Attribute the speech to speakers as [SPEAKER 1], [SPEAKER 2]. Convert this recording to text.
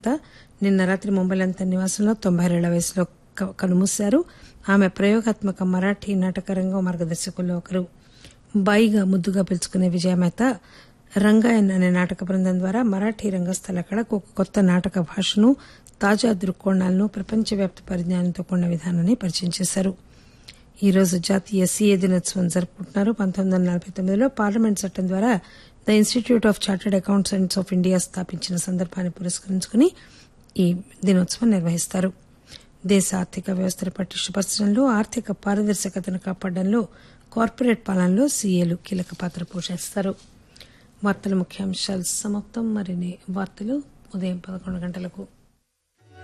[SPEAKER 1] నిన్న రాత్రి ముంబైలోని తన నివాసంలో తొంభై ఏళ్ల వయసులో క- కన్నుమూశారు ఆమె ప్రయోగాత్మక మరాఠీ నాటక రంగం మార్గదర్శకుల్లో ఒకరు బాయిగా ముద్దుగా పిలుచుకునే విజయమేత రంగాయన్ అనే నాటక బృందం ద్వారా మరాఠీ రంగస్థల కళకు ఒక కొత్త నాటక భాషను తాజా దృక్కోణాలను ప్రపంచవ్యాప్త పరిజ్ఞానంతో కూడిన విధానాన్ని పరిచయం చేశారు ఈ రోజు జాతీయ సీఏ దినోత్సవం జరుపుకుంటున్నారు పంతొమ్మిది వందల నలభై తొమ్మిదిలో పార్లమెంట్ చట్టం ద్వారా the institute of chartered accountants of India స్థాపించిన సందర్భాన్ని పురస్కరించుకుని ఈ దినోత్సవం నిర్వహిస్తారు దేశ ఆర్థిక వ్యవస్థను పటిష్టపరచడంలో ఆర్థిక పారదర్శకతను కాపాడడంలో కార్పొరేట్ పాలనలో సీఏలు కీలక పాత్ర పోషిస్తారు వార్తల ముఖ్యాంశాలు సమాప్తం మరిన్ని వార్తలు ఉదయం పదకొండు గంటలకు